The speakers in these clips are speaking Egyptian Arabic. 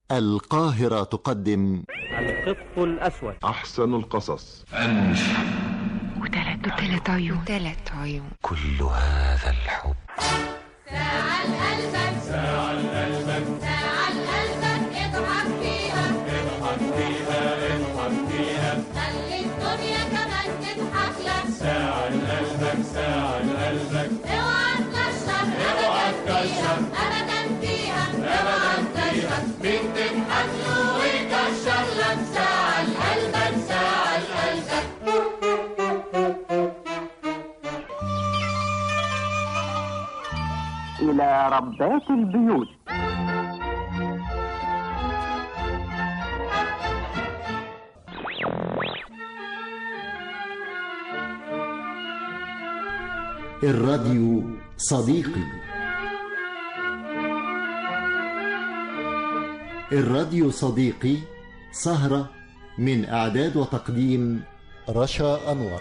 القاهرة تقدم القط الأسود أحسن القصص وثلاث وثلاث عيون وثلاث عيون كل هذا الحب ساعة لقلبك ساعة لقلبك ساعة لقلبك اضحك فيها اضحك فيها اضحك فيها خلي الدنيا كمان تضحك لك ساعة لقلبك ساعة لقلبك اوعى تكشر اوعى تكشر ابدا فيها ابدا فيها مين تضحك له ويكشر لك ساعة لقلبك ساعة لقلبك إلى ربات البيوت الراديو صديقي الراديو صديقي سهرة من إعداد وتقديم رشا أنور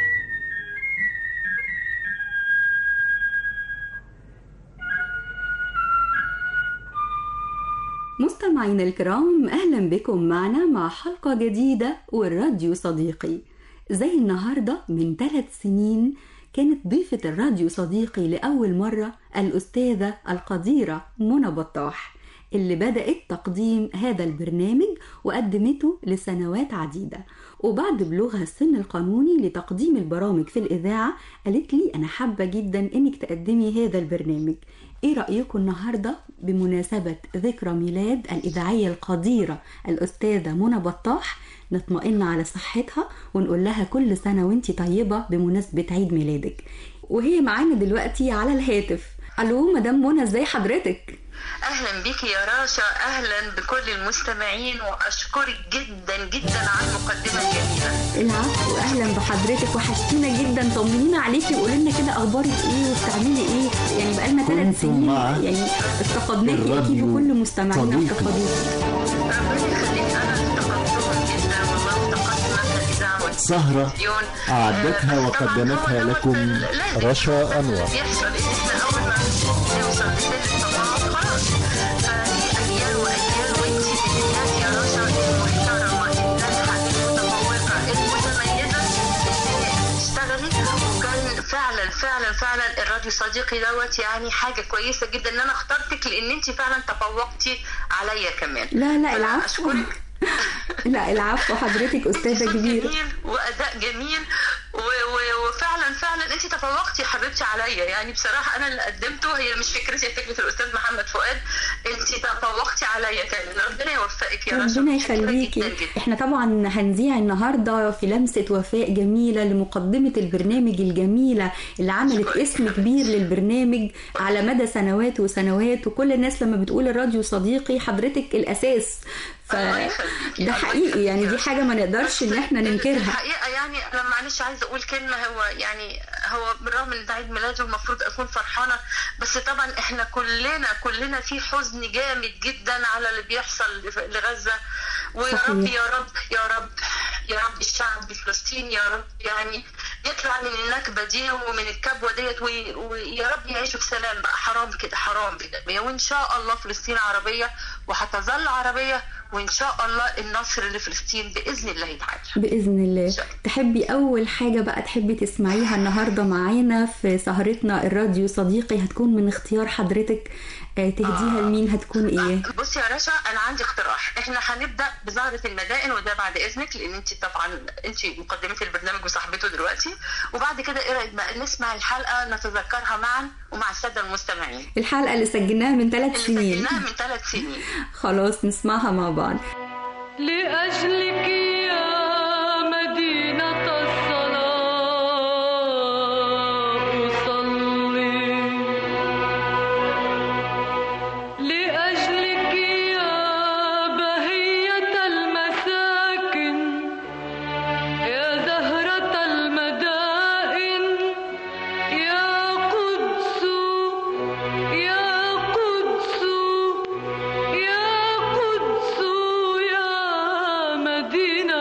مستمعينا الكرام أهلا بكم معنا مع حلقة جديدة والراديو صديقي زي النهاردة من ثلاث سنين كانت ضيفة الراديو صديقي لأول مرة الأستاذة القديرة منى بطاح اللي بدأت تقديم هذا البرنامج وقدمته لسنوات عديدة وبعد بلوغها السن القانوني لتقديم البرامج في الإذاعة قالت لي أنا حابة جدا إنك تقدمي هذا البرنامج إيه رأيكم النهاردة بمناسبة ذكرى ميلاد الإذاعية القديرة الأستاذة منى بطاح نطمئن على صحتها ونقول لها كل سنة وانتي طيبة بمناسبة عيد ميلادك وهي معانا دلوقتي على الهاتف ألو مدام منى ازاي حضرتك؟ اهلا بك يا راشا اهلا بكل المستمعين واشكرك جدا جدا على المقدمه الجميله العفو اهلا بحضرتك وحشتينا جدا طمنينا عليكي وقولي لنا كده اخبارك ايه وبتعملي ايه يعني بقالنا ثلاث كنتم سنين مع يعني افتقدناكي اكيد الراديو وكل مستمعينا صديقي. افتقدوكي ربنا يخليك انا افتقدتهم جدا والله افتقدت مدى الاذاعه سهرة والتلفزيون أعدتها آه، طبعاً وقدمتها هو دوت لكم لازم رشا هو ده اللي أنور. بيحصل ان احنا اول ما نوصل لسن التطور خلاص فهي اجيال واجيال وانت من الناس يا رشا المحترمه الناجحه المتفوقه المتميزه اللي تشتغلي وكان فعلا فعلا فعلا الراديو صديقي دوت يعني حاجه كويسه جدا ان انا اخترتك لان انت فعلا تفوقتي عليا كمان لا لا العفو اشكرك لا العفو حضرتك استاذه صوت كبيره جميل واداء جميل و... و... وفعلا فعلا انت تفوقتي يا حبيبتي عليا يعني بصراحه انا اللي قدمته هي مش فكرتي هي فكره الاستاذ محمد فؤاد انت تفوقتي عليا كان ربنا يوفقك يا رشا ربنا متشكرة يخليكي جدا جدا. احنا طبعا هنذيع النهارده في لمسه وفاء جميله لمقدمه البرنامج الجميله اللي عملت شكراً. اسم كبير للبرنامج على مدى سنوات وسنوات وكل الناس لما بتقول الراديو صديقي حضرتك الاساس ف الله يخليكي، ده الله حقيقي يخليكي يعني يا دي رشا. حاجه ما نقدرش ان احنا ننكرها الحقيقه يعني انا معلش عايزه اقول كلمه هو يعني هو بالرغم ان ده عيد ميلاده المفروض اكون فرحانه بس طبعا احنا كلنا كلنا في حزن جامد جدا على اللي بيحصل لغزه ويا صحيح. رب يا رب يا رب يا رب الشعب الفلسطيني يا رب يعني يطلع من النكبه دي ومن الكبوه ديت وي- ويا رب يعيشوا في سلام بقى حرام كده حرام كده وان شاء الله فلسطين عربيه وهتظل عربيه وان شاء الله النصر لفلسطين باذن الله تعالى باذن الله شكراً. تحبي اول حاجه بقى تحبي تسمعيها النهارده معانا في سهرتنا الراديو صديقي هتكون من اختيار حضرتك آه، تهديها لمين هتكون ايه بصي يا رشا انا عندي اقتراح احنا هنبدا بزهره المدائن وده بعد اذنك لان انت طبعا انت مقدمه البرنامج وصاحبته دلوقتي وبعد كده ايه رايك بقى نسمع الحلقه نتذكرها معا ومع الساده المستمعين الحلقه اللي سجلناها من ثلاث اللي سنين سجلناها من ثلاث سنين خلاص نسمعها مع بعض لأجلك يا مدينة الصلاة أصلي لأجلك يا بهية المساكن يا زهرة المدائن يا قدس يا قدس يا قدس يا مدينة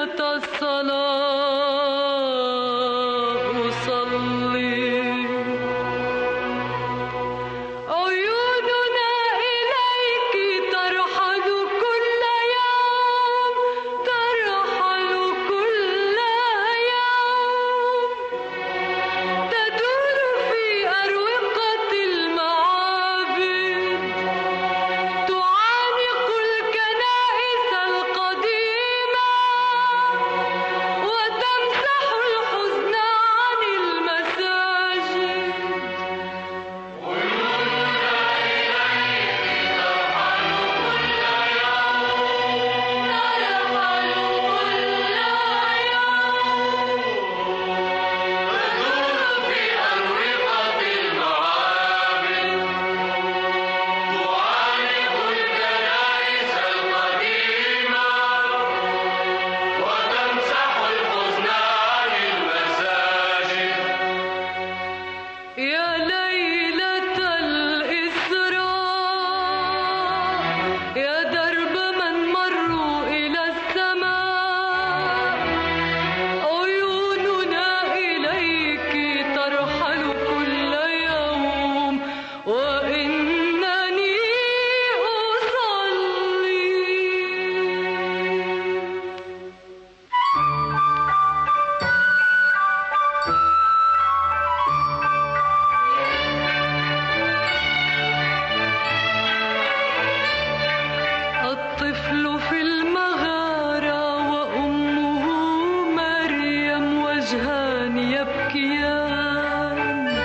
الطفل في المغارة وأمه مريم وجهان يبكيان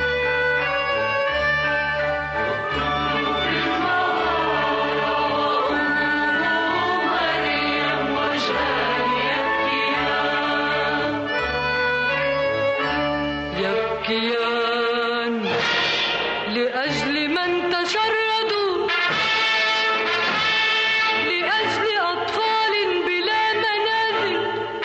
يبكيان لأجل من تشردوا لأجل أطفال بلا منازل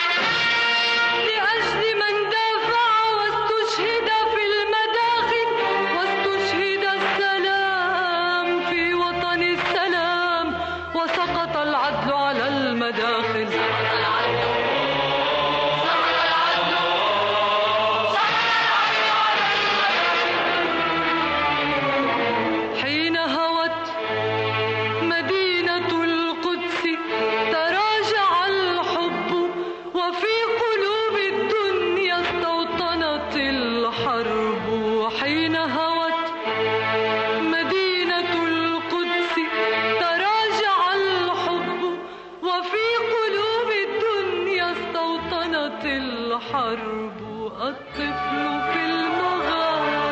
لأجل من دافع واستشهد في المداخل واستشهد السلام في وطن السلام وسقط العدل على المداخل حين هوت مدينة القدس تراجع الحب وفي قلوب الدنيا استوطنت الحرب حين هوت مدينة القدس تراجع الحب وفي قلوب الدنيا استوطنت الحرب الطفل في المغارة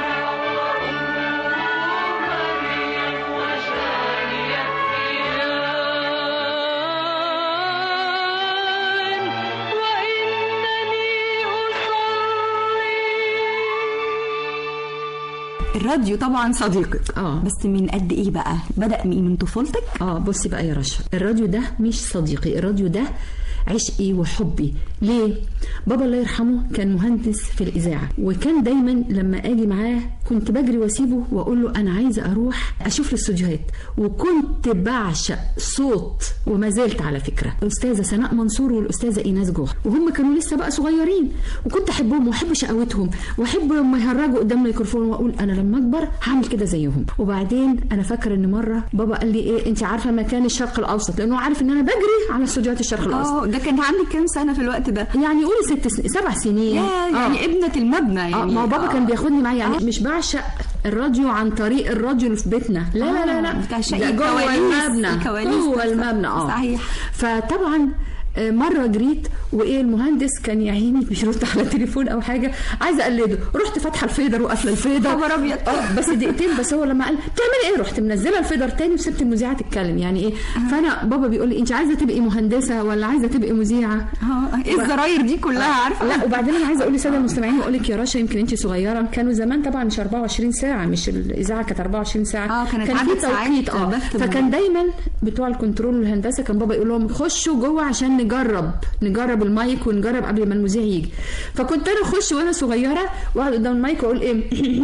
الراديو طبعا صديقك اه بس من قد ايه بقى بدأ من من طفولتك اه بصي بقى يا رشا الراديو ده مش صديقي الراديو ده عشقي وحبي ليه بابا الله يرحمه كان مهندس في الاذاعه وكان دايما لما اجي معاه كنت بجري واسيبه واقول له انا عايزه اروح اشوف الاستوديوهات وكنت بعشق صوت وما زلت على فكره الاستاذه سناء منصور والاستاذه ايناس جوهر وهم كانوا لسه بقى صغيرين وكنت احبهم واحب شقاوتهم واحب لما يهرجوا قدام الميكروفون واقول انا لما اكبر هعمل كده زيهم وبعدين انا فاكره ان مره بابا قال لي ايه انت عارفه مكان الشرق الاوسط لانه عارف ان انا بجري على استوديوهات الشرق الاوسط اه ده كان عندك كام سنة في الوقت ده يعني قولي ست سن... سبع سنين يا يعني ابنة المبنى يعني اه ما هو بابا آه. كان بياخدني معاه يعني آه. مش بعشق الراديو عن طريق الراديو اللي في بيتنا لا لا لا لا آه، بتاع الشقي، ده جوه الكواليس، المبنى الكواليس جوه نفسها. المبنى اه صحيح. فطبعا آه، مره جريت وايه المهندس كان يا عيني بيرد على التليفون او حاجه عايزه اقلده رحت فاتحه الفيدر وقافله الفيدر خبر أبيض. اه بس دقيقتين بس هو لما قال بتعملي ايه رحت منزله الفيدر تاني وسبت المذيعه تتكلم يعني ايه فانا بابا بيقول لي انت عايزه تبقي مهندسه ولا عايزه تبقي مذيعه اه ايه الزراير دي كلها عارفة لا وبعدين انا عايزه اقول للساده المستمعين واقول لك يا رشا يمكن انت صغيره كانوا زمان طبعا مش 24 ساعه مش الاذاعه كانت 24 ساعه آه، كانت كان عدد في توقيت ساعات اه بث فكان دايما بتوع الكنترول والهندسه كان بابا يقول لهم خشوا جوه عشان نجرب نجرب المايك ونجرب قبل ما المذيع يجي فكنت انا اخش وانا صغيره واقعد قدام المايك واقول ايه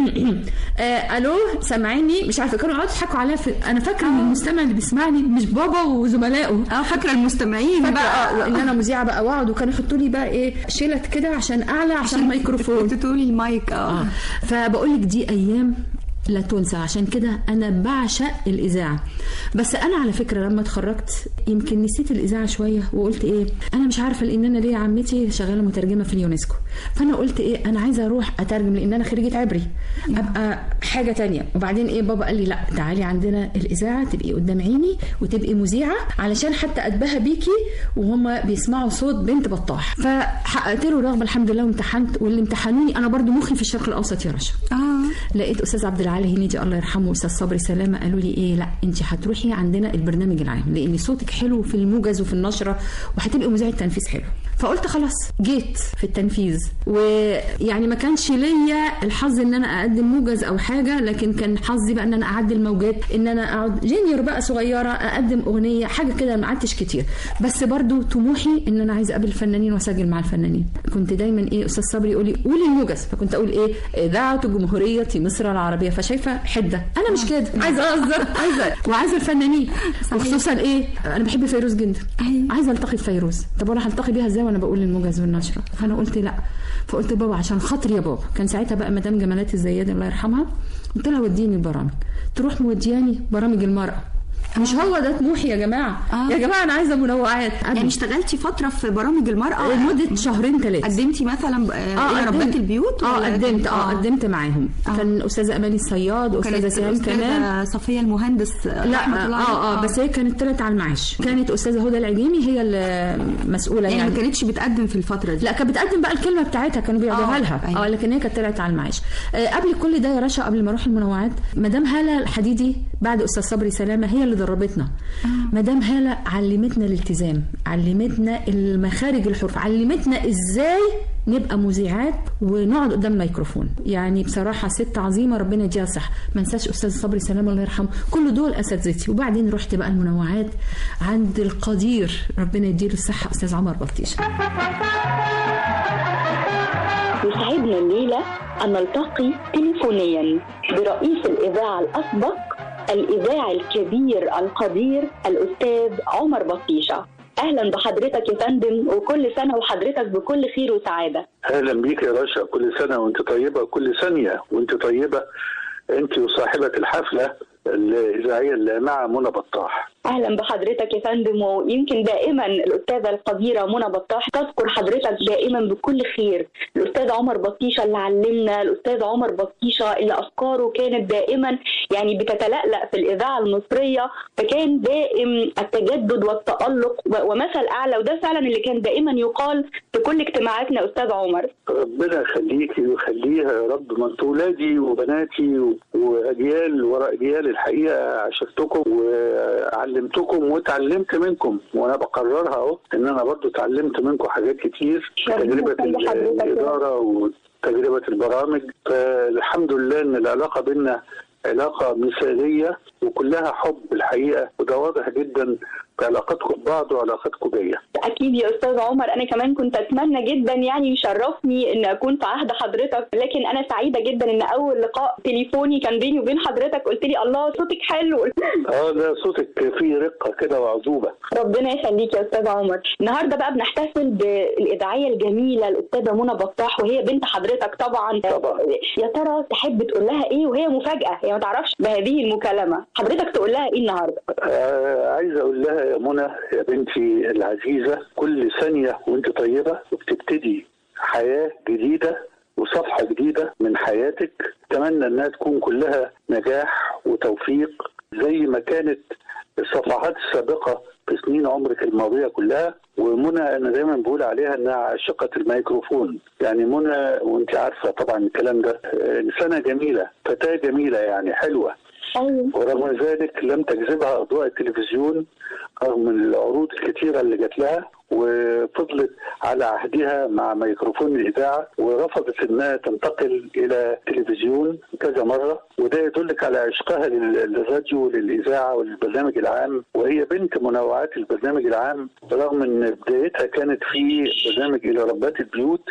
آه الو سامعيني مش عارفه كانوا يقعدوا يضحكوا عليا في... انا فاكره ان المستمع اللي بيسمعني مش بابا وزملائه اه فاكرة المستمعين فاكره بقى اه وان انا مذيعه بقى واقعد وكانوا يحطوا لي بقى ايه شلت كده عشان اعلى عشان الميكروفون تقولي المايك اه اه فبقول لك دي ايام لا تنسى عشان كده انا بعشق الاذاعه بس انا على فكره لما اتخرجت يمكن نسيت الاذاعه شويه وقلت ايه انا مش عارفه لان انا ليه عمتي شغاله مترجمه في اليونسكو فانا قلت ايه انا عايزه اروح اترجم لان انا خريجه عبري ابقى حاجه تانية وبعدين ايه بابا قال لي لا تعالي عندنا الاذاعه تبقي قدام عيني وتبقي مذيعه علشان حتى اتباهى بيكي وهم بيسمعوا صوت بنت بطاح فحققت له رغبه الحمد لله وامتحنت واللي امتحنوني انا برضو مخي في الشرق الاوسط يا رشا اه لقيت استاذ عبد العالي هنيدي الله يرحمه واستاذ صبري سلامه قالوا لي ايه لا انت هتروحي عندنا البرنامج العام لان صوتك حلو في الموجز وفي النشره وهتبقي مذيعه تنفيذ حلو فقلت خلاص جيت في التنفيذ ويعني ما كانش ليا الحظ ان انا اقدم موجز او حاجه لكن كان حظي بقى ان انا اعدل موجات ان انا اقعد جينيور بقى صغيره اقدم اغنيه حاجه كده ما قعدتش كتير بس برضو طموحي ان انا عايزه اقابل الفنانين واسجل مع الفنانين كنت دايما ايه استاذ صبري يقول لي قولي الموجز فكنت اقول ايه اذاعه جمهوريه مصر العربيه فشايفه حده انا مش كده عايزه اهزر عايزه وعايزه الفنانين وخصوصا ايه انا بحب فيروز جدا عايزه التقي بفيروز طب انا هلتقي بيها ازاي وانا بقول الموجز والنشره فانا قلت لا فقلت لبابا عشان خاطري يا بابا كان ساعتها بقى مدام جمالات الزيادي الله يرحمها قلت لها وديني البرامج تروح مودياني برامج المراه مش هو ده طموحي يا جماعه آه. يا جماعه انا عايزه منوعات يعني اشتغلتي فتره في برامج المراه لمده شهرين ثلاثه قدمتي مثلا آه الى ربات البيوت اه ولا قدمت كان- اه قدمت معاهم آه. كان استاذه اماني الصياد واستاذه كانت سهام الأستاذة كمان صفيه المهندس لا رحمة الله اه اه عليها. بس هي كانت طلعت على المعاش كانت استاذه هدى العجيمي هي المسؤوله يعني يعني, ما كانتش بتقدم في الفتره دي لا كانت بتقدم بقى الكلمه بتاعتها كانوا بيقعدوها آه، لها أيوة. اه لكن هي كانت طلعت على المعاش آه قبل كل ده يا رشا قبل ما اروح المنوعات مدام هاله الحديدي بعد استاذ صبري سلامه هي اللي دربتنا مدام هاله علمتنا الالتزام علمتنا المخارج الحروف علمتنا ازاي نبقى مذيعات ونقعد قدام الميكروفون يعني بصراحه ست عظيمه ربنا يديها الصحه ما انساش استاذ صبري سلامه الله يرحمه كل دول اساتذتي وبعدين رحت بقى المنوعات عند القدير ربنا يديله الصحه استاذ عمر بطيشه يسعدنا الليلة أن نلتقي تليفونيا برئيس الإذاعة الأسبق الإذاعي الكبير القدير الأستاذ عمر بطيشة أهلا بحضرتك يا فندم وكل سنة وحضرتك بكل خير وسعادة اهلا بيك يا رشا كل سنه وانت طيبه كل ثانيه وانت طيبه انت وصاحبه الحفله الاذاعيه اللامعه منى بطاح أهلا بحضرتك يا فندم ويمكن دائما الأستاذة القديرة منى بطاح تذكر حضرتك دائما بكل خير الأستاذ عمر بطيشة اللي علمنا الأستاذ عمر بطيشة اللي أفكاره كانت دائما يعني بتتلألأ في الإذاعة المصرية فكان دائم التجدد والتألق و- ومثل أعلى وده فعلا اللي كان دائما يقال في كل اجتماعاتنا أستاذ عمر ربنا يخليكي ويخليها يا رب ما انتوا ولادي وبناتي و- واجيال وراء اجيال الحقيقه عشرتكم وعلمتكم وتعلمت منكم وانا بقررها اهو ان انا برضو اتعلمت منكم حاجات كتير تجربه يخلي حضرتك يا رب. الاداره وتجربه البرامج فالحمد لله ان العلاقه بينا علاقه مثاليه وكلها حب الحقيقه وده واضح جدا في علاقتكم ببعض وعلاقتكم بيا اكيد يا استاذ عمر انا كمان كنت اتمنى جدا يعني يشرفني ان اكون في عهد حضرتك لكن انا سعيده جدا ان اول لقاء تليفوني كان بيني وبين حضرتك قلت لي الله صوتك حلو اه لا صوتك فيه رقه كده وعذوبه ربنا يخليك يا استاذ عمر النهارده بقى بنحتفل بالاذاعيه الجميله الاستاذه منى بطاح وهي بنت حضرتك طبعا طبعا. يا ترى تحب تقول لها ايه وهي مفاجاه هي ما تعرفش بهذه المكالمه حضرتك تقول لها ايه النهارده آه عايز اقول لها يا منى يا بنتي العزيزه كل ثانيه وانت طيبه وبتبتدي حياه جديده وصفحه جديده من حياتك اتمنى انها تكون كلها نجاح وتوفيق زي ما كانت الصفحات السابقه في سنين عمرك الماضيه كلها ومنى انا دايما بقول عليها انها عاشقه الميكروفون يعني منى وانت عارفه طبعا الكلام ده آه، انسانه جميله فتاه جميله يعني حلوه ايوه ورغم ذلك لم تجذبها اضواء التلفزيون رغم العروض الكثيره اللي جات لها وفضلت على عهدها مع ميكروفون الاذاعه ورفضت انها تنتقل الى التلفزيون كذا مره وده يدلك على عشقها لل- للراديو وللاذاعه وللبرنامج العام وهي بنت منوعات البرنامج العام رغم ان بدايتها كانت في برنامج الى ربات البيوت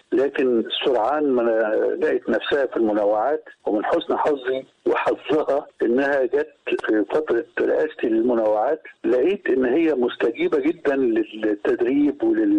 لكن سرعان ما لقت نفسها في المنوعات ومن حسن حظي وحظها انها جت في فتره رئاستي للمنوعات لقيت ان هي مستجيبه جدا للتدريب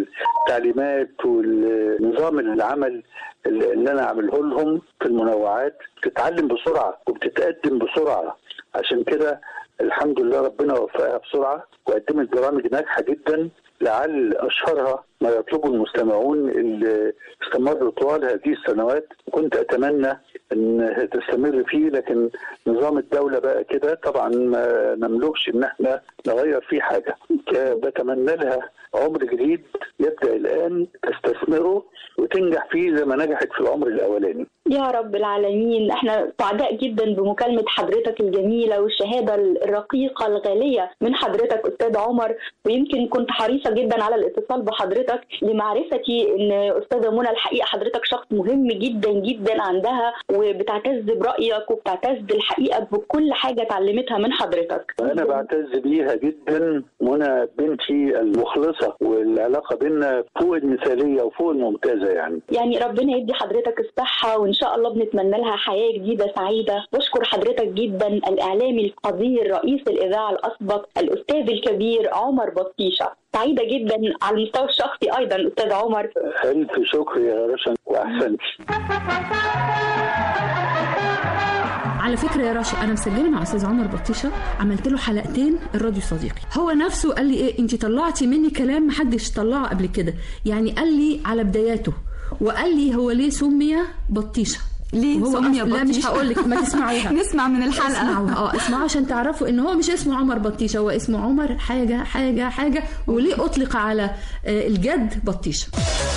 وللتعليمات ولنظام العمل اللي اللي انا عامله لهم في المنوعات بتتعلم بسرعه وبتتقدم بسرعه عشان كده الحمد لله ربنا وفقها بسرعه وقدمت برامج ناجحه جدا لعل اشهرها ما يطلبه المستمعون اللي استمروا طوال هذه السنوات كنت اتمنى ان تستمر فيه لكن نظام الدوله بقى كده طبعا ما نملكش ان احنا نغير فيه حاجه بتمنى لها عمر جديد يبدا الان تستثمره وتنجح فيه زي ما نجحت في العمر الاولاني يا رب العالمين احنا سعداء جدا بمكالمة حضرتك الجميلة والشهادة الرقيقة الغالية من حضرتك أستاذ عمر ويمكن كنت حريصة جدا على الاتصال بحضرتك لمعرفتي ان أستاذة منى الحقيقة حضرتك شخص مهم جدا جدا عندها وبتعتز برأيك وبتعتز الحقيقة بكل حاجة اتعلمتها من حضرتك انا بعتز بيها جدا منى بنتي المخلصه والعلاقه بينا فوق المثاليه وفوق الممتازه يعني يعني ربنا يدي حضرتك الصحة وإن شاء الله بنتمنى لها حياة جديدة سعيدة بشكر حضرتك جدا الإعلامي القدير رئيس الإذاعة الأسبق الأستاذ الكبير عمر بطيشة سعيدة جدا على المستوى الشخصي أيضا أستاذ عمر الف شكر يا رشا واحسنت وعلى فكره يا رشا انا مسجله مع استاذ عمر بطيشه عملت له حلقتين الراديو صديقي هو نفسه قال لي ايه انت طلعتي مني كلام محدش طلعه قبل كده يعني قال لي على بداياته وقال لي هو ليه سمي بطيشه ليه وهو سمي أص- لا مش بطيشة؟ هقول لك ما تسمعوها نسمع من الحلقة. اسمعوها اه اسمعوها عشان تعرفوا ان هو مش اسمه عمر بطيشه هو اسمه عمر حاجه حاجه حاجه وليه اطلق على آه، الجد بطيشه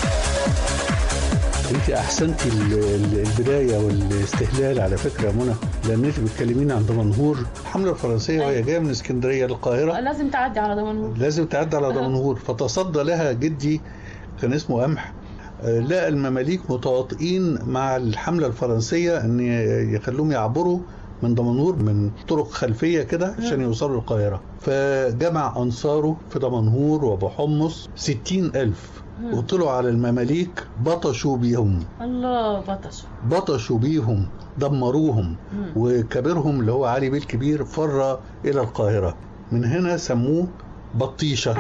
انت احسنتي ال- ال- البدايه والاستهلال على فكره يا منى لان انت بتكلميني عن دمنهور الحمله الفرنسيه وهي جايه من اسكندريه للقاهره لازم تعدي على دمنهور لازم تعدي على دمنهور فتصدى لها جدي كان اسمه قمح آه، لقى المماليك متواطئين مع الحمله الفرنسيه ان يخلوهم يعبروا من دمنهور من طرق خلفيه كده عشان يوصلوا للقاهره فجمع انصاره في دمنهور وابو حمص ستين الف مم. وطلعوا على المماليك بطشوا بيهم الله بطش بطشوا بيهم دمروهم مم. وكبيرهم اللي هو علي بيه الكبير فر الى القاهره من هنا سموه بطيشه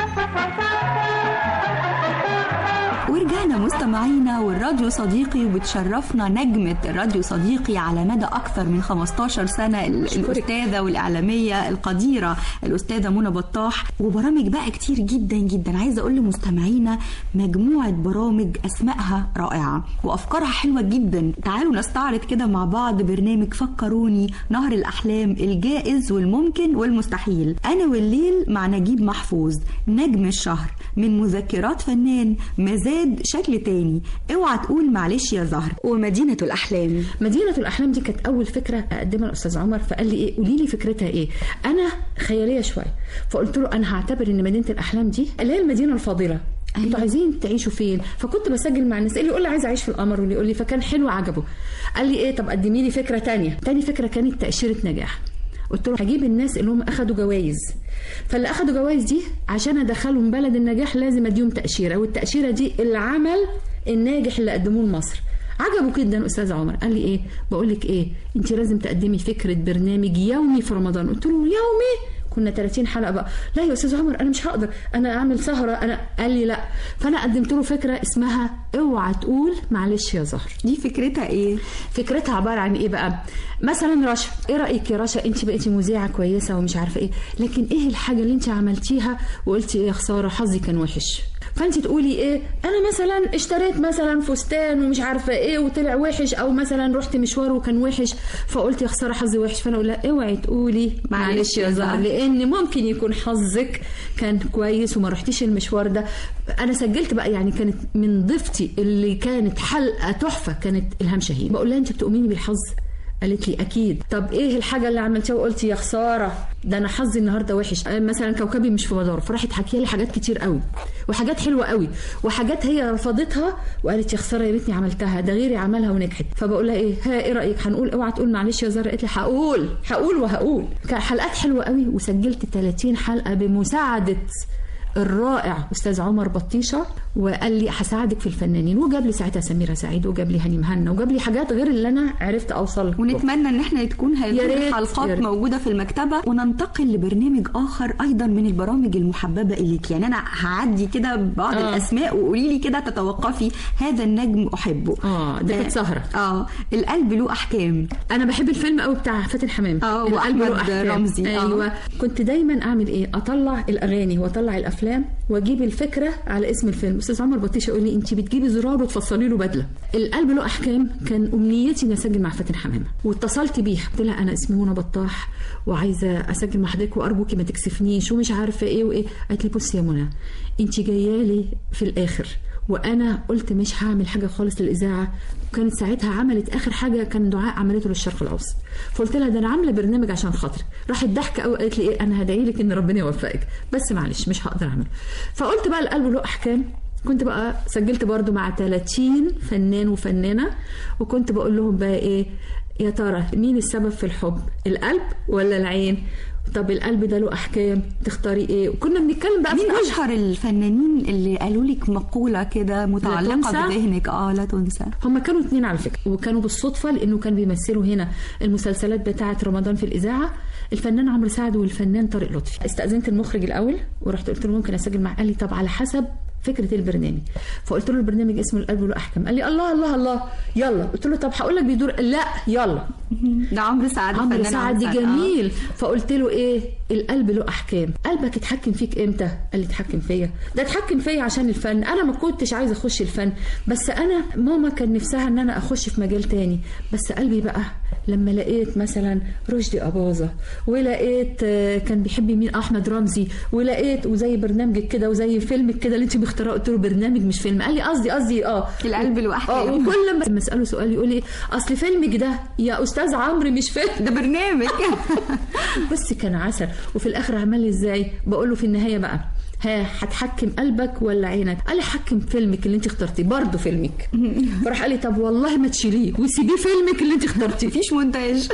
ورجعنا مستمعينا والراديو صديقي وبتشرفنا نجمة الراديو صديقي على مدى أكثر من 15 سنة ال- الأستاذة والإعلامية القديرة الأستاذة منى بطاح وبرامج بقى كتير جدا جدا عايزة أقول لمستمعينا مجموعة برامج أسمائها رائعة وأفكارها حلوة جدا تعالوا نستعرض كده مع بعض برنامج فكروني نهر الأحلام الجائز والممكن والمستحيل أنا والليل مع نجيب محفوظ نجم الشهر من مذكرات فنان مزاد شكل تاني اوعى تقول معلش يا زهر ومدينة الأحلام مدينة الأحلام دي كانت أول فكرة أقدمها الأستاذ عمر فقال لي إيه قولي لي فكرتها إيه أنا خيالية شوية فقلت له أنا هعتبر إن مدينة الأحلام دي اللي هي المدينة الفاضلة انتوا عايزين تعيشوا فين فكنت بسجل مع الناس اللي يقول لي عايز اعيش في القمر واللي يقول لي فكان حلو عجبه قال لي ايه طب قدمي لي فكره تانية تاني فكره كانت تاشيره نجاح قلت له هجيب الناس اللي هم اخدوا جوائز فاللي اخدوا جوائز دي عشان ادخلهم بلد النجاح لازم اديهم تاشيره والتاشيره دي العمل الناجح اللي قدموه لمصر عجبه جدا استاذ عمر قال لي ايه بقول لك ايه انت لازم تقدمي فكره برنامج يومي في رمضان قلت له يومي كنا 30 حلقه بقى لا يا استاذ عمر انا مش هقدر انا اعمل سهره انا قال لي لا فانا قدمت له فكره اسمها اوعى تقول معلش يا زهر دي فكرتها ايه فكرتها عباره عن ايه بقى مثلا رشا ايه رايك يا رشا انت بقيتي مذيعه كويسه ومش عارفه ايه لكن ايه الحاجه اللي انت عملتيها وقلتي ايه يا خساره حظي كان وحش فانت تقولي ايه انا مثلا اشتريت مثلا فستان ومش عارفه ايه وطلع وحش او مثلا رحت مشوار وكان وحش فقلت يا خساره حظي وحش فانا اقول لها اوعي تقولي معلش يا زهر لان ممكن يكون حظك كان كويس وما رحتيش المشوار ده انا سجلت بقى يعني كانت من ضيفتي اللي كانت حلقه تحفه كانت الهام شاهين بقول لها انت بتؤمني بالحظ قالت لي اكيد طب ايه الحاجه اللي عملتيها وقلتي يا خساره ده انا حظي النهارده وحش آه، مثلا كوكبي مش في مداره فراحت حكيه لي حاجات كتير قوي وحاجات حلوه قوي وحاجات هي رفضتها وقالت يا خساره يا ريتني عملتها ده غيري عملها ونجحت فبقول لها ايه ها ايه رايك هنقول اوعى تقول معلش يا زهره قالت لي هقول هقول وهقول كان حلقات حلوه قوي وسجلت 30 حلقه بمساعده الرائع استاذ عمر بطيشه وقال لي هساعدك في الفنانين وجاب لي ساعتها سميره سعيد وجاب لي هاني مهنا وجاب لي حاجات غير اللي انا عرفت اوصل ونتمنى ان احنا تكون يا هذه ريت، الحلقات يا ريت. موجوده في المكتبه وننتقل لبرنامج اخر ايضا من البرامج المحببه اليك يعني انا هعدي كده بعض آه. الاسماء وقولي لي كده تتوقفي هذا النجم احبه اه ده كانت سهره اه القلب له احكام انا بحب الفيلم قوي بتاع فاتن حمام اه القلب واحمد له أحكام. رمزي آه. ايوه كنت دايما اعمل ايه اطلع الاغاني واطلع الافلام واجيب الفكره على اسم الفيلم استاذ عمر بطيشه يقول لي انت بتجيبي زرار وتفصلي له بدله القلب له احكام كان امنيتي اني اسجل مع فاتن حمامه واتصلت بيها قلت لها انا اسمي منى بطاح وعايزه اسجل مع حضرتك وارجوكي ما تكسفنيش ومش عارفه ايه وايه قالت لي بصي يا منى انت جايه لي في الاخر وانا قلت مش هعمل حاجه خالص للاذاعه وكانت ساعتها عملت اخر حاجه كان دعاء عملته للشرق الاوسط فقلت لها ده انا عامله برنامج عشان خاطري راحت ضحكه قوي قالت لي ايه انا هدعي لك ان ربنا يوفقك بس معلش مش هقدر اعمل فقلت بقى القلب له احكام كنت بقى سجلت برضو مع 30 فنان وفنانه وكنت بقول لهم بقى ايه يا ترى مين السبب في الحب القلب ولا العين طب القلب ده له احكام تختاري ايه وكنا بنتكلم بقى مين في كل- اشهر الفنانين اللي قالوا لك مقوله كده متعلقه تنسى؟ بذهنك اه لا تنسى هم كانوا اتنين على فكره وكانوا بالصدفه لانه كان بيمثلوا هنا المسلسلات بتاعه رمضان في الاذاعه الفنان عمرو سعد والفنان طارق لطفي استاذنت المخرج الاول ورحت قلت له ممكن اسجل معاه قال لي طب على حسب فكره البرنامج فقلت له البرنامج اسمه القلب له احكام قال لي الله الله الله يلا قلت له طب هقول لك بيدور لا يلا ده عمرو سعد عمرو الفنان سعد آه. جميل فقلت له ايه القلب له احكام قلبك اتحكم فيك امتى قال لي اتحكم فيا ده اتحكم فيا عشان الفن انا ما كنتش عايزه اخش الفن بس انا ماما كان نفسها ان انا اخش في مجال تاني بس قلبي بقى لما لقيت مثلا رشدي اباظه ولقيت آه، كان بيحب مين احمد رمزي ولقيت وزي برنامجك كده وزي فيلمك كده اللي انت مختاره قلت له برنامج مش فيلم قال لي قصدي قصدي اه القلب له أحكام. اه وكل ما لما اساله سؤال يقول لي اصل فيلمك ده يا استاذ عمرو مش فيلم ده برنامج بس كان عسل وفي الاخر عمل لي ازاي بقول له في النهايه بقى ها هتحكم قلبك ولا عينك قال لي حكم فيلمك اللي انت اخترتيه برضه فيلمك فراح قال لي طب والله ما تشيليه وسيبيه فيلمك اللي انت اخترتيه مفيش مونتاج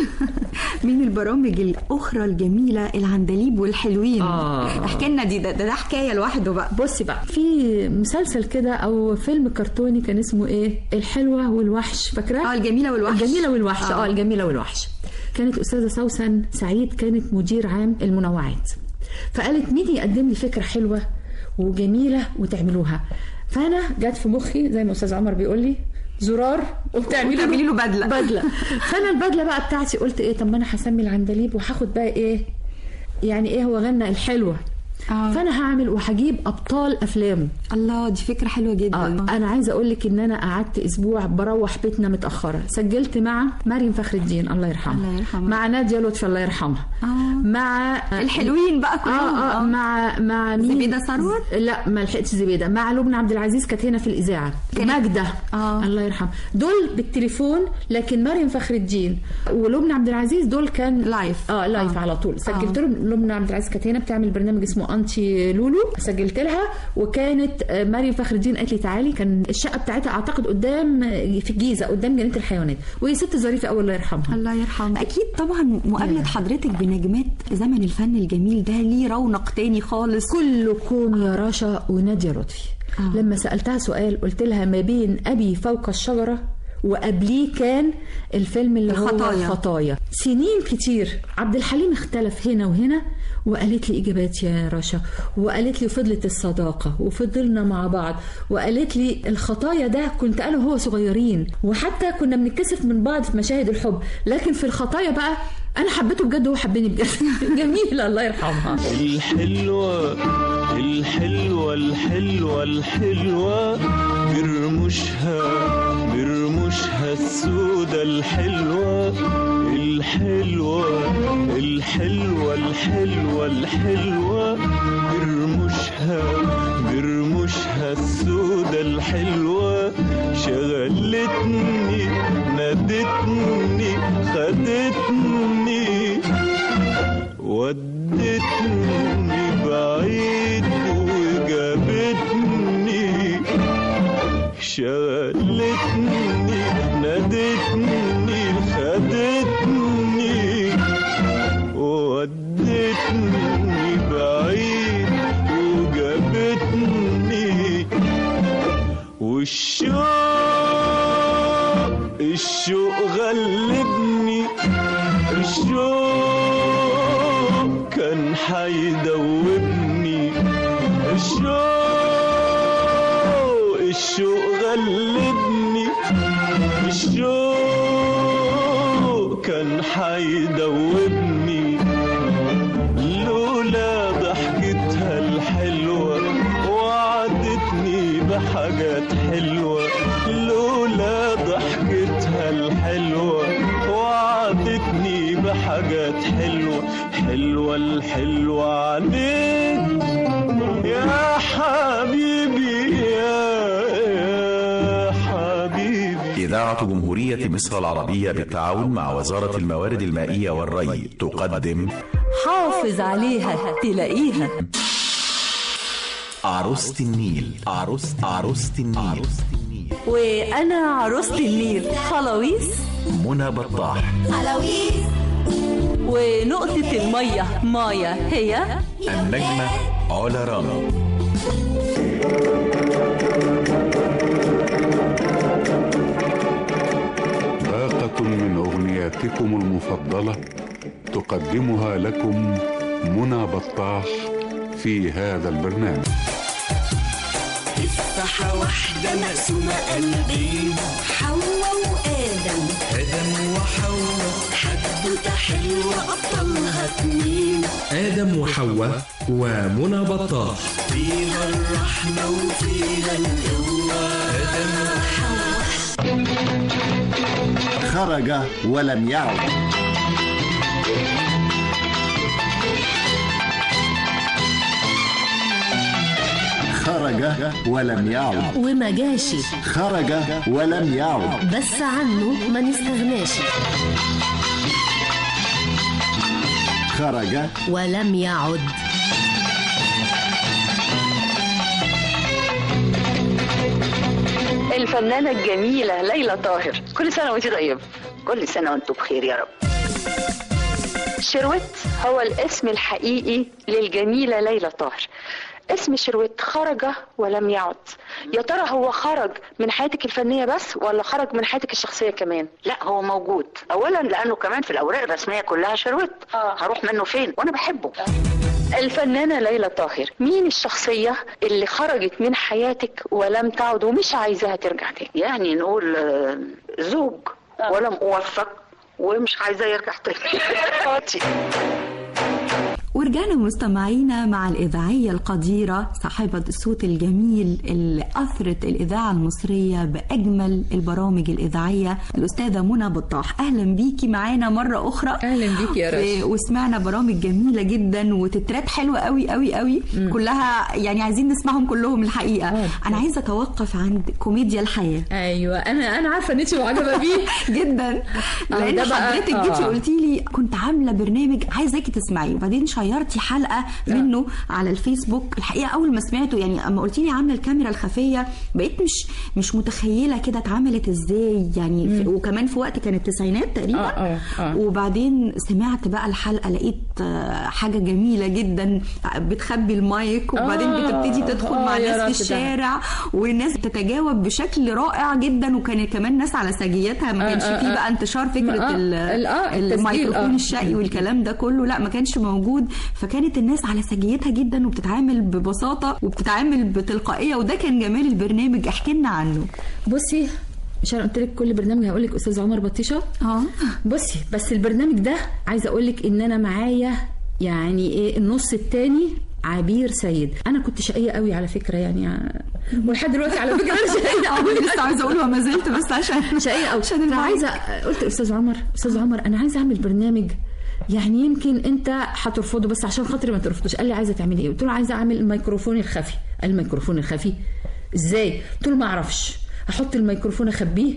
من البرامج الاخرى الجميله العندليب والحلوين آه. احكي لنا دي ده, ده, ده حكايه لوحده بقى بصي بقى في مسلسل كده او فيلم كرتوني كان اسمه ايه الحلوه والوحش فاكراه اه الجميله والوحش الجميله والوحش آه. اه, الجميله والوحش كانت استاذه سوسن سعيد كانت مدير عام المنوعات فقالت مين يقدم لي فكره حلوه وجميله وتعملوها فانا جت في مخي زي ما استاذ عمر بيقول لي زرار وبتعملي وتعملي له بدلة. بدله فانا البدله بقى بتاعتي قلت ايه طب ما انا هسمي العندليب وهاخد بقى ايه يعني ايه هو غنى الحلوه آه. فانا هعمل وهجيب ابطال افلامه الله دي فكره حلوه جدا آه. انا عايزه اقول لك ان انا قعدت اسبوع بروح بيتنا متاخره سجلت مع مريم فخر الدين الله يرحمها الله يرحمها. مع ناديه لطفي الله يرحمها آه. مع الحلوين بقى كلهم اه اه مع مع مين زبيدة ثروت؟ لا ما لحقتش زبيده مع لبنى عبد العزيز كانت هنا في الاذاعه كانت- ماجده آه. الله يرحمها دول بالتليفون لكن مريم فخر الدين ولبنى عبد العزيز دول كان لايف. اه لايف آه. على طول سجلت لهم لبنى عبد العزيز كانت هنا بتعمل برنامج اسمه انتي لولو سجلت لها وكانت آه، مريم فخر الدين قالت لي تعالي كان الشقه بتاعتها اعتقد قدام آه، في الجيزه قدام جنينه الحيوانات وهي ست ظريفه قوي الله يرحمها الله يرحمه اكيد طبعا مقابله حضرتك بنجمات زمن الفن الجميل ده ليه رونق تاني خالص كلكم يا رشا وناديه لطفي آه. لما سالتها سؤال قلت لها ما بين ابي فوق الشجره وقبليه كان الفيلم اللي الخطايا. هو الخطايا سنين كتير عبد الحليم اختلف هنا وهنا وقالت لي اجابات يا رشا وقالت لي فضلت الصداقه وفضلنا مع بعض وقالت لي الخطايا ده كنت انا وهو صغيرين وحتى كنا بنتكسف من بعض في مشاهد الحب لكن في الخطايا بقى انا حبيته بجد وهو حبني بجد جميله الله يرحمها الحلوة الحلوة الحلوة الحلوة برمشها برمشها السودة الحلوة الحلوة الحلوة الحلوة الحلوة برمشها برمشها السودة الحلوة شغلتني نادتني خدتني ودتني بعيد وجابتني شغلتني نادتني خدتني ودتني بعيد وجابتني والشوق الشوق غلبني الشوق كان حيدوبني الشوق الشوق غلبني الشوق كان حيدوبني لولا ضحكتها الحلوة وعدتني بحاجات حلوة لولا ضحكتها الحلوة وعدتني بحاجات حلوة حلوة الحلوة عليك يا حبيبي يا يا حبيبي إذاعة جمهورية مصر العربية بالتعاون مع وزارة الموارد المائية والري تقدم حافظ عليها تلاقيها عروسة النيل عروس عروسة النيل وأنا عروسة النيل خلاويص منى بطاح خلاويص ونقطة المية مايا هي النجمة علا رامي باقة من أغنياتكم المفضلة تقدمها لكم منى بطاح في هذا البرنامج تفاحة واحدة مقسومة قلبين حواء وآدم آدم وحواء حدوتة حلوة أبطالها اتنين آدم وحواء ومنى بطاح فيها الرحمة وفيها القوة آدم وحواء خرج ولم يعد خرج ولم يعد وما جاشي خرج ولم يعد بس عنه ما نستغناش خرج ولم يعد الفنانة الجميلة ليلى طاهر كل سنة وانت طيبة كل سنة وانتم بخير يا رب شروت هو الاسم الحقيقي للجميلة ليلى طاهر اسم شروت خرج ولم يعد يا ترى هو خرج من حياتك الفنية بس ولا خرج من حياتك الشخصية كمان لا هو موجود اولا لانه كمان في الاوراق الرسميه كلها شروت آه. هروح منه فين وانا بحبه الفنانة ليلى طاهر مين الشخصية اللي خرجت من حياتك ولم تعد ومش عايزاها ترجع تاني يعني نقول آه، زوج ولم اوفق ومش عايزاه يرجع تاني ورجعنا مستمعينا مع الإذاعية القديرة صاحبة الصوت الجميل اللي أثرت الإذاعة المصرية بأجمل البرامج الإذاعية الأستاذة منى بطاح أهلا بيكي معانا مرة أخرى أهلا بيكي يا رشا. و- وسمعنا برامج جميلة جدا وتترات حلوة قوي قوي قوي كلها يعني عايزين نسمعهم كلهم الحقيقة أنا عايزة أتوقف عند كوميديا الحياة ايوه انا انا عارفه ان انت معجبه بيه جدا لان ده بقى- حضرتك جيتي آه. قلتي لي كنت عامله برنامج عايزاكي تسمعيه وبعدين شيرتي حلقه منه على الفيسبوك الحقيقه اول ما سمعته يعني اما قلتي لي عامله الكاميرا الخفيه بقيت مش مش متخيله كده اتعملت ازاي يعني في وكمان في وقت كان التسعينات تقريبا آه، آه، آه. وبعدين سمعت بقى الحلقه لقيت آه، حاجه جميله جدا بتخبي المايك وبعدين آه، بتبتدي تدخل آه، مع يا ناس في راشد. الشارع والناس تتجاوب بشكل رائع جدا وكان كمان ناس على سجياتها ما آه، كانش آه، فيه آه. بقى انتشار فكره آه، ال- ال- آه، التسجيل، الميكروفون آه. الشقي والكلام ده كله لا ما كانش موجود فكانت الناس على سجيتها جدا وبتتعامل ببساطه وبتتعامل بتلقائيه وده كان جمال البرنامج احكي لنا عنه بصي مش انا قلت لك كل برنامج هقول لك استاذ عمر بطيشه اه بصي بس البرنامج ده عايزه اقول لك ان انا معايا يعني ايه النص التاني عبير سيد انا كنت شقيه قوي على فكره يعني ولحد دلوقتي على فكره انا شقيه قوي لسه عايزه اقول وما زلت بس عشان شقيه قوي عشان الموضوع. فعايزه قلت استاذ عمر استاذ عمر انا عايزه اعمل برنامج يعني يمكن انت هترفضه بس عشان خاطري ما ترفضوش قال لي عايزه تعملي ايه قلت له عايزه اعمل الميكروفون الخفي قال الميكروفون الخفي ازاي قلت له ما اعرفش احط الميكروفون اخبيه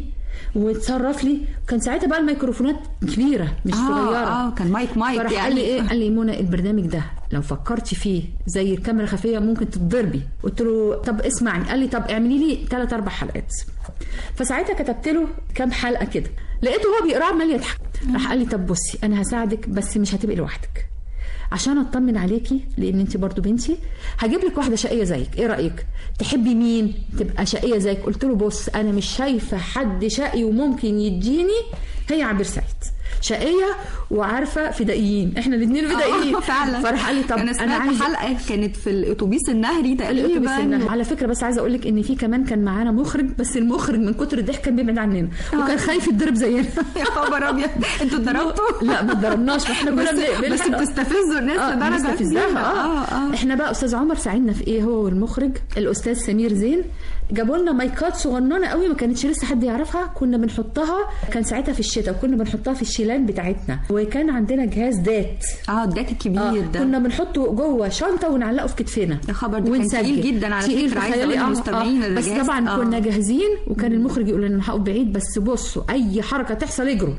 وتصرف لي كان ساعتها بقى الميكروفونات كبيره مش آه، صغيره آه، كان مايك مايك فراح يعني. قال لي ايه قال لي منى البرنامج ده لو فكرتي فيه زي الكاميرا خفيه ممكن تتضربي قلت له طب اسمعني قال لي طب اعملي لي ثلاث اربع حلقات فساعتها كتبت له كام حلقه كده لقيته هو بيقرا عمال يضحك راح قال لي طب بصي انا هساعدك بس مش هتبقي لوحدك عشان اطمن عليكي لان انت برضو بنتي هجيب لك واحده شقيه زيك ايه رايك تحبي مين تبقى شقيه زيك قلت له بص انا مش شايفه حد شقي وممكن يديني هي عبير سعيد شقيه وعارفه فدائيين احنا الاثنين فدائيين آه، فعلا فراح قال لي طب انا انا سمعت عايزه حلقه كانت في الاتوبيس النهري الأتوبيس تقريبا النهري. على فكره بس عايزه اقول لك ان في كمان كان معانا مخرج بس المخرج من كتر الضحك كان بيبعد عننا وكان خايف يتضرب زينا يا خبر ابيض انتوا اتضربتوا لا ما اتضربناش ما احنا كنا بس- بن- بس بنلحق- بتستفزوا الناس آه، لدرجة بنستفزها كبيرة. آه. آه، آه. احنا بقى استاذ عمر ساعدنا في ايه هو والمخرج الاستاذ سمير زين جابوا لنا مايكات صغننه قوي ما كانتش لسه حد يعرفها كنا بنحطها كان ساعتها في الشتاء وكنا بنحطها في الشيلان بتاعتنا وكان عندنا جهاز دات اه الدات الكبير آه ده كنا بنحطه جوه شنطه ونعلقه في كتفنا يا خبر ده كان تقيل جدا على تقيل، فكره عايزه تخيلي، اقول آه، للمستمعين آه. بس الجهاز. طبعا آه. كنا جاهزين وكان المخرج يقول لنا أنا هقف بعيد بس بصوا اي حركه تحصل اجروا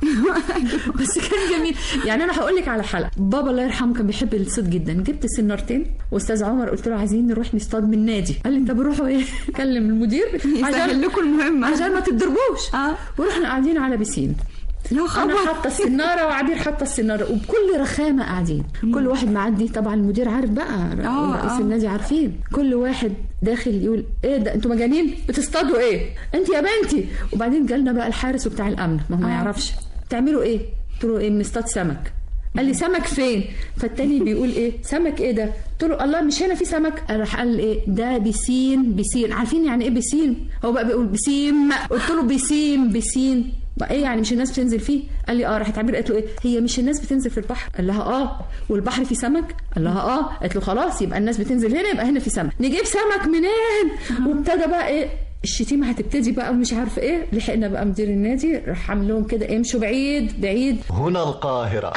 بس كان جميل يعني انا هقول لك على حلقه بابا الله يرحمه كان بيحب الصيد جدا جبت سنارتين واستاذ عمر قلت له عايزين نروح نصطاد من النادي قال لي طب روحوا ايه كلم المدير يسهل لكم المهمه عشان ما تتضربوش اه ورحنا قاعدين على بسين يا انا خبر حاطه السناره وعبير حاطه السناره وبكل رخامه قاعدين كل واحد معدي طبعا المدير عارف بقى آه، رئيس آه. النادي عارفين كل واحد داخل يقول ايه ده انتوا مجانين بتصطادوا ايه انت يا بنتي وبعدين جالنا بقى الحارس وبتاع الامن ما هو ما آه. يعرفش بتعملوا ايه قلت له ايه بنصطاد سمك قال لي سمك فين فالتاني بيقول ايه سمك ايه ده قلت له الله مش هنا في سمك راح قال لي ايه ده بسين بسين عارفين يعني ايه بسين هو بقى بيقول بسيم قلت له بسيم بسين بقى ايه يعني مش الناس بتنزل فيه قال لي اه راحت عبير قالت له ايه هي مش الناس بتنزل في البحر قال لها اه والبحر فيه سمك قال لها اه قالت له خلاص يبقى الناس بتنزل هنا يبقى هنا في سمك نجيب سمك منين وابتدى بقى ايه الشتيمه هتبتدي بقى ومش عارفه ايه لحقنا بقى مدير النادي راح عامل لهم كده امشوا بعيد بعيد هنا القاهرة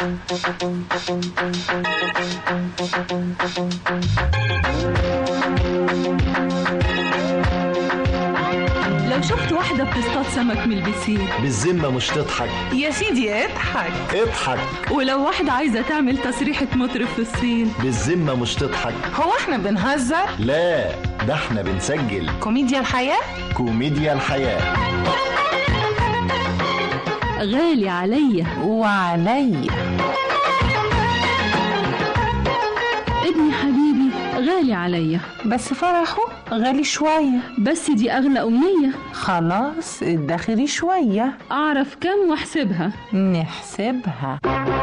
لو شفت واحدة بتصطاد سمك من البسين بالذمة مش تضحك يا سيدي اضحك اضحك ولو واحدة عايزة تعمل تسريحة مطرب في الصين بالذمة مش تضحك هو احنا بنهزر لا ده احنا بنسجل كوميديا الحياة كوميديا الحياة غالي عليا وعليا ابني حبيبي غالي عليا بس فرحه غالي شوية بس دي أغلى أمنية خلاص ادخري شوية أعرف كم واحسبها نحسبها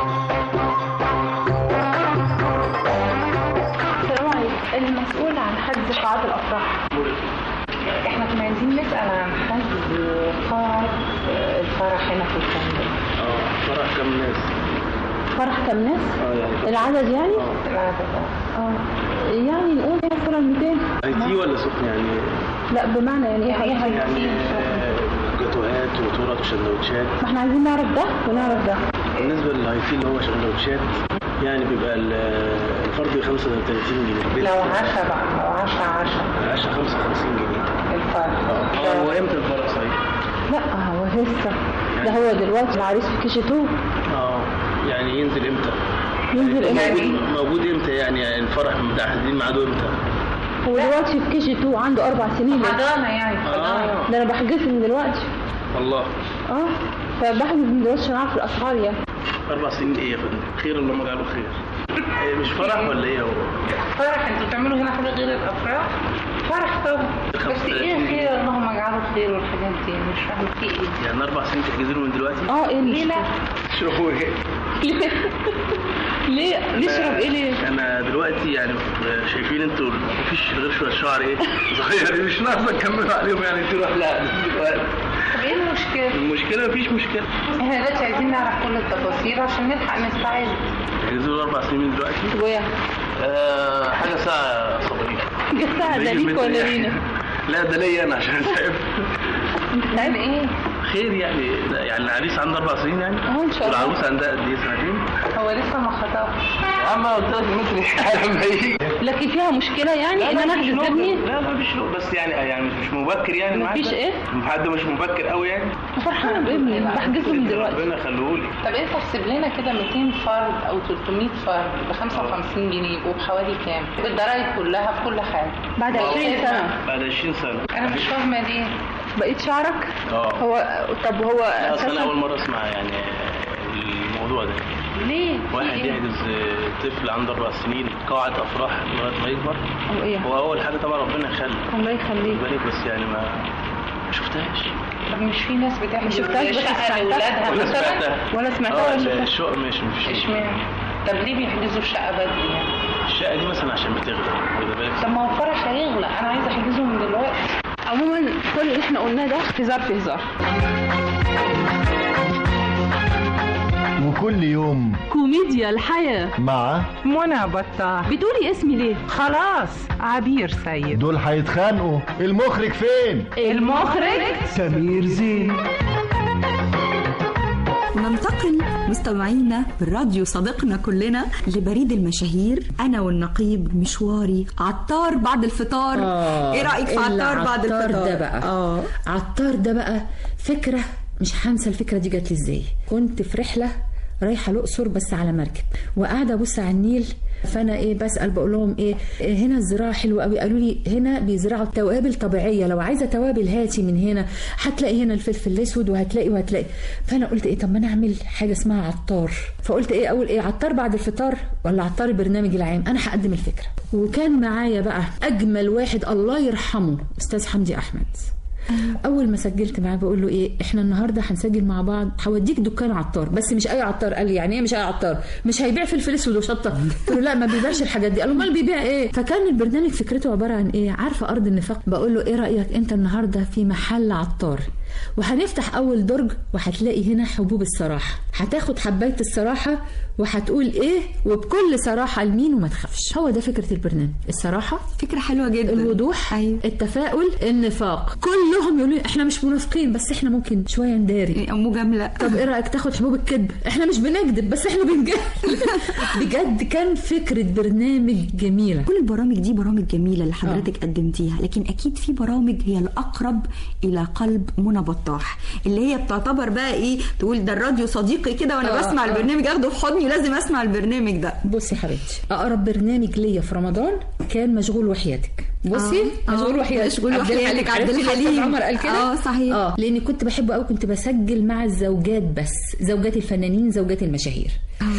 السلام عليكم المسؤول عن حجز قاعات الافراح احنا كنا عايزين نسال عن حجز قاعه الفرح هنا في الفندق اه فرح كم ناس فرح كم ناس اه يعني العدد يعني العدد اه يعني نقول مثلا 200 اي تي ولا سخن يعني لا بمعنى يعني ايه حاجه يعني آه، جاتوهات وتورت وسندوتشات ما احنا عايزين نعرف ده ونعرف ده بالنسبه للهاي تي اللي هو سندوتشات يعني بيبقى ال- الفرد 35 جنيه لو عشاء بقى لو عشاء عشاء العشاء 55 جنيه الفرح اه هو امتى الفرح صحيح؟ لا هو لسه ده هو دلوقتي العريس في كي جي 2 اه يعني ينزل امتى؟ ينزل امتى؟ موجود موجود امتى يعني, يعني الفرح متحددين ميعاده امتى؟ هو دلوقتي في كي جي 2 عنده اربع سنين حضانه يعني حضانة. ده انا بحجز من دلوقتي الله اه فبحجز من دلوقتي عشان اعرف الاسعار يعني اربع سنين ايه يا فندم؟ خير اللهم اجعله خير إيه مش فرح ولا ايه هو؟ فرح انتوا بتعملوا هنا حاجه غير الافراح فرح طبعا بس ايه خير اللهم اجعله خير والحاجات دي مش فاهمه في ايه يعني اربع سنين تحجزوا له من دلوقتي؟ اه ايه ليه لا تشربوا ايه؟ ليه ليه نشرب ايه ليه انا دلوقتي يعني شايفين انتوا مفيش غير شويه شعر ايه صغير مش ناقصه تكملوا عليهم يعني تروح لا دلوقتي طب ايه المشكله المشكله مفيش مشكله احنا دلوقتي عايزين نعرف كل التفاصيل عشان نلحق نستعد تحجزوا له اربع سنين من دلوقتي ويا آه حاجه ساعه صبريه الساعه ده ليك ولا لينا لا ده ليا انا عشان تعب تعب ايه خير يعني لا، يعني العريس عنده اربع سنين يعني اه ان شاء الله والعروس عندها قد ايه سنتين؟ هو لسه ما خطبش يا عم قلت لك متري لما يجي لكن فيها مشكله يعني ان انا مفيش احجز نوم. ابني لا ما فيش نوم، بس يعني يعني مش مبكر يعني مفيش معاك. إيه؟ حد مش مبكر قوي يعني فرحانه بابني بحجزه من دلوقتي ربنا يخليهولي طب انت احسب لنا كده 200 فرد او 300 فرد ب 55 جنيه يبقوا بحوالي كام؟ بالضرايب كلها بكل حاجه بعد 20 سنه بعد 20 سنه انا مش فاهمه ليه بقيت شعرك اه هو طب هو لا، اصل انا أساساً- اول مره اسمع يعني الموضوع ده ليه؟ واحد في إيه؟ يحجز طفل عنده اربع سنين قاعه افراح لغايه ما يكبر هو ايه؟ هو اول حاجه طبعا ربنا يخلي الله يخليك بالك بس يعني ما ما شفتهاش طب مش في ناس بتحجز ما شفتهاش بس شقة سمعتها. لاولادها ولا مثلا سمعتها ولا سمعتها اه ولا شفتها؟ الشقق ماشي مفيش اشمعنى؟ طب ليه بيحجزوا الشقه بدري يعني؟ الشقه دي مثلا عشان بتغلى واخد بالك طب ما هو الفرح هيغلى انا عايزه احجزه من دلوقتي عموما كل اللي احنا قلناه ده هزار في هزار وكل يوم كوميديا الحياة مع منى بطاح بتقولي اسمي ليه؟ خلاص عبير سيد دول هيتخانقوا المخرج فين المخرج سمير زين ننتقل مستمعينا بالراديو صديقنا كلنا لبريد المشاهير انا والنقيب مشواري عطار بعد الفطار آه، ايه رايك في إلا عطار بعد عطار الفطار ده بقى اه عطار ده بقى فكره مش هنسى الفكره دي جات لي ازاي كنت في رحله رايحه الاقصر بس على مركب وقاعده ابص على النيل فانا ايه بسال بقول لهم ايه إيه هنا الزراعه حلوه قوي قالوا لي هنا بيزرعوا توابل طبيعيه لو عايزه توابل هاتي من هنا هتلاقي هنا الفلفل الاسود وهتلاقي وهتلاقي فانا قلت ايه طب ما انا اعمل حاجه اسمها عطار فقلت ايه اقول ايه عطار بعد الفطار ولا عطار البرنامج العام انا هقدم الفكره وكان معايا بقى اجمل واحد الله يرحمه استاذ حمدي احمد اول ما سجلت معاه بقول له ايه احنا النهارده هنسجل مع بعض هوديك دكان عطار بس مش اي عطار قال لي يعني ايه مش اي عطار مش هيبيع فلفل اسود وشطه قلت له لا ما بيبيعش الحاجات دي قال له امال بيبيع ايه فكان البرنامج فكرته عباره عن ايه عارفه ارض النفاق بقول له ايه رايك انت النهارده في محل عطار وهنفتح اول درج وهتلاقي هنا حبوب الصراحه هتاخد حبايه الصراحه وهتقول ايه وبكل صراحه لمين وما تخافش هو ده فكره البرنامج الصراحه فكره حلوه جدا الوضوح أيوة. التفاؤل النفاق كلهم يقولوا لي احنا مش منافقين بس احنا ممكن شويه نداري مجامله طب ايه رايك تاخد حبوب الكذب احنا مش بنكذب بس احنا بنجامل بجد كان فكره برنامج جميله كل البرامج دي برامج جميله اللي حضرتك آه. قدمتيها لكن اكيد في برامج هي الاقرب الى قلب منى بطاح اللي هي بتعتبر بقى ايه تقول ده الراديو صديقي كده وانا آه، بسمع آه. البرنامج اخده في حضني ولازم اسمع البرنامج ده بصي يا حبيبتي اقرب برنامج ليا في رمضان كان مشغول وحياتك بصي آه، مشغول آه، وحياتك مشغول وحياتك، عبد عرفتي الحليم. الأستاذ عمر قال كده آه، صحيح. اه لاني كنت بحبه قوي كنت بسجل مع الزوجات بس زوجات الفنانين زوجات المشاهير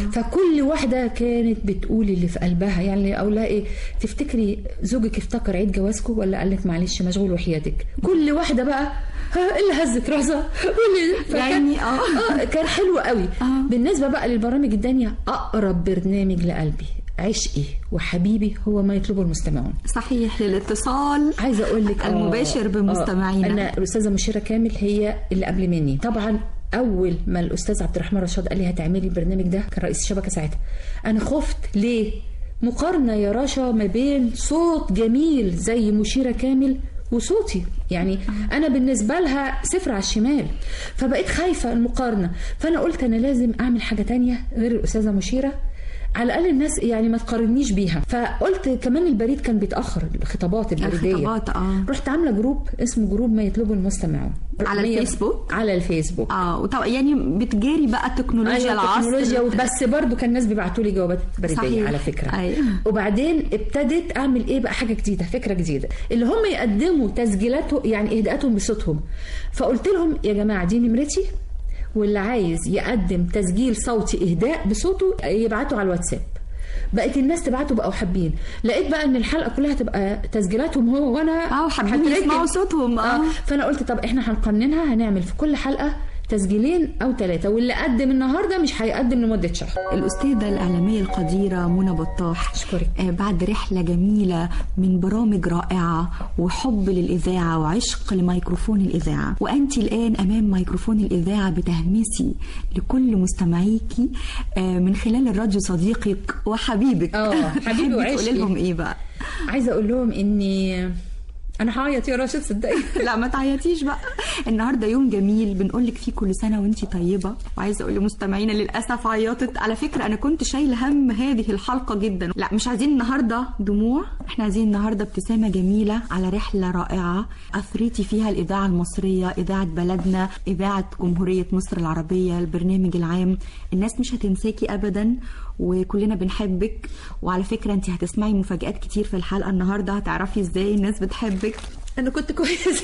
فكل واحده كانت بتقول اللي في قلبها يعني اقول لها ايه تفتكري زوجك افتكر عيد جوازكم ولا قال لك معلش مشغول وحياتك كل واحده بقى ها اللي هزت راسها واللي فكان يعني آه. آه كان حلو قوي بالنسبه بقى للبرامج التانية اقرب برنامج لقلبي عشقي وحبيبي هو ما يطلبه المستمعون صحيح للاتصال عايزه اقول لك آه، المباشر بمستمعينا. آه انا الاستاذه مشيره كامل هي اللي قبل مني طبعا اول ما الاستاذ عبد الرحمن رشاد قال لي هتعملي البرنامج ده كان رئيس الشبكه ساعتها انا خفت ليه مقارنه يا رشا ما بين صوت جميل زي مشيره كامل وصوتي يعني انا بالنسبه لها صفر على الشمال فبقيت خايفه المقارنه فانا قلت انا لازم اعمل حاجه تانية غير الاستاذه مشيره على الاقل الناس يعني ما تقارنيش بيها فقلت كمان البريد كان بيتاخر الخطابات البريديه الخطابات، آه. رحت عامله جروب اسمه جروب ما يطلبه المستمعون على مية- الفيسبوك؟ على الفيسبوك اه وطبعا يعني بتجاري بقى التكنولوجيا ايوه العصر التكنولوجيا بس برضو كان الناس بيبعتوا لي جوابات بريديه صحيح. على فكره أيوة. وبعدين ابتدت اعمل ايه بقى حاجه جديده فكره جديده اللي هم يقدموا تسجيلاتهم يعني اهداءاتهم بصوتهم فقلت لهم يا جماعه دي نمرتي واللي عايز يقدم تسجيل صوتي اهداء بصوته يبعته على الواتساب بقت الناس تبعته بقوا حابين لقيت بقى ان الحلقه كلها تبقى تسجيلاتهم هو وانا اه حابين هتركب. يسمعوا صوتهم اه فانا قلت طب احنا هنقننها هنعمل في كل حلقه تسجيلين او ثلاثه واللي قدم النهارده مش هيقدم لمده شهر الأستاذة الإعلامية القديرة منى بطاح أشكرك آه بعد رحلة جميلة من برامج رائعة وحب للإذاعة وعشق لميكروفون الإذاعة وأنت الآن أمام ميكروفون الإذاعة بتهمسي لكل مستمعيكي آه من خلال الراديو صديقك وحبيبك اه حبيبي وعشقي تقولي لهم إيه بقى عايزه اقول لهم اني انا هعيط يا راشد صدقني لا ما تعيطيش بقى النهارده يوم جميل بنقول لك فيه كل سنه وانت طيبه وعايزه اقول لمستمعينا للاسف عيطت على فكره انا كنت شايله هم هذه الحلقه جدا لا مش عايزين النهارده دموع احنا عايزين النهارده ابتسامه جميله على رحله رائعه اثريتي فيها الاذاعه المصريه اذاعه بلدنا اذاعه جمهوريه مصر العربيه البرنامج العام الناس مش هتنساكي ابدا وكلنا بنحبك وعلى فكره انت هتسمعي مفاجات كتير في الحلقه النهارده هتعرفي ازاي الناس بتحبك انا كنت كويسه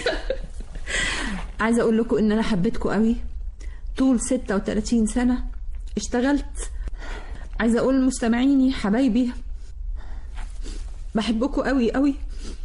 عايزه اقول لكم ان انا حبيتكم قوي طول 36 سنه اشتغلت عايزه اقول لمستمعيني حبايبي بحبكم قوي قوي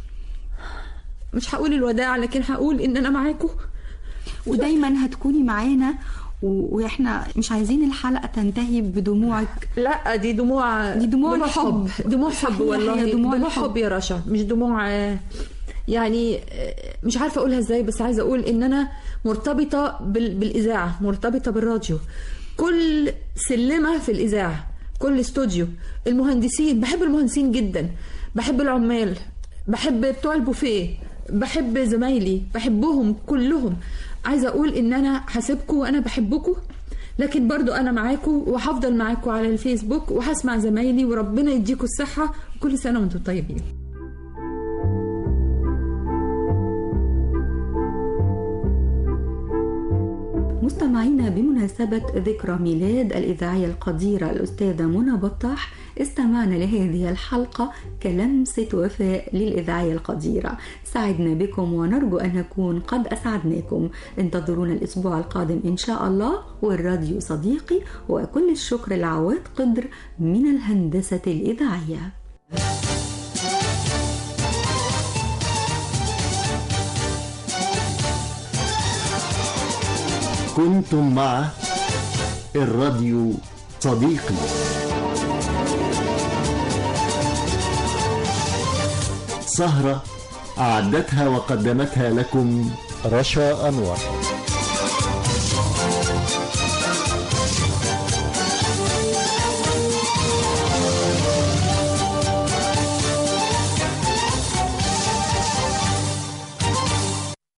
مش هقول الوداع لكن هقول ان انا معاكم ودايما هتكوني معانا و- واحنا مش عايزين الحلقه تنتهي بدموعك لا دي دموع دي دموع الحب دموع حب صحيح، والله هي دموع, دموع حب الحب. يا رشا مش دموع آه، يعني آه، مش عارفه اقولها ازاي بس عايزه اقول ان انا مرتبطه بال- بالاذاعه مرتبطه بالراديو كل سلمه في الاذاعه كل استوديو المهندسين بحب المهندسين جدا بحب العمال بحب بتوع البوفيه بحب زمايلي بحبهم كلهم عايزه اقول ان انا هسيبكم وانا بحبكم لكن برضو انا معاكم وهفضل معاكم على الفيسبوك وهسمع زمايلي وربنا يديكم الصحه وكل سنه وانتم طيبين مستمعينا بمناسبة ذكرى ميلاد الإذاعية القديرة الأستاذة منى بطاح استمعنا لهذه الحلقة كلمسة وفاء للإذاعية القديرة سعدنا بكم ونرجو أن نكون قد أسعدناكم انتظرونا الأسبوع القادم إن شاء الله والراديو صديقي وكل الشكر لعواد قدر من الهندسة الإذاعية كنتم مع الراديو صديقي سهرة أعدتها وقدمتها لكم رشا أنور